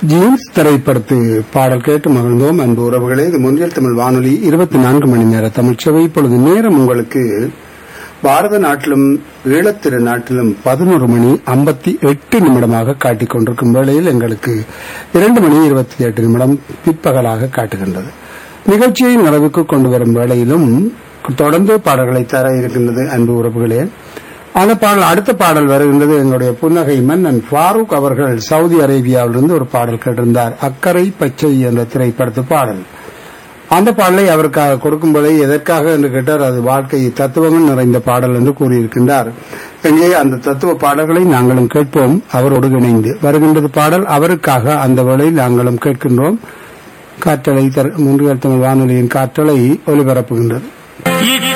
jeans திரைப்படத்து பாடல் கேட்டு மகிழ்ந்தோம் அன்பு உறவுகளே இது முன்னில் தமிழ் வானொலி இருபத்தி நான்கு மணி நேர தமிழ்ச்சவை இப்பொழுது நேரம் உங்களுக்கு பாரத நாட்டிலும் ஈழத்திரு நாட்டிலும் பதினோரு மணி ஐம்பத்தி எட்டு நிமிடமாக காட்டிக் கொண்டிருக்கும் வேளையில் எங்களுக்கு இரண்டு மணி இருபத்தி எட்டு நிமிடம் பிற்பகலாக காட்டுகின்றது நிகழ்ச்சியை நிறைவுக்கு கொண்டு வரும் வேளையிலும் தொடர்ந்து பாடல்களை தர இருக்கின்றது அன்பு உறவுகளே அந்த பாடல் அடுத்த பாடல் வருகின்றது எங்களுடைய புன்னகை மன்னன் ஃபாரூக் அவர்கள் சவுதி அரேபியாவிலிருந்து ஒரு பாடல் கேட்டிருந்தார் அக்கறை பச்சை என்ற திரைப்படத்து பாடல் அந்த பாடலை அவருக்காக கொடுக்கும்போதே எதற்காக என்று கேட்டார் அது வாழ்க்கை தத்துவங்கள் நிறைந்த பாடல் என்று கூறியிருக்கின்றார் எங்கே அந்த தத்துவ பாடல்களை நாங்களும் கேட்போம் அவரோடு இணைந்து வருகின்றது பாடல் அவருக்காக அந்த வேளையில் நாங்களும் கேட்கின்றோம் காற்றலை மூன்று தமிழ் வானொலியின் காற்றலை ஒலிபரப்புகின்றது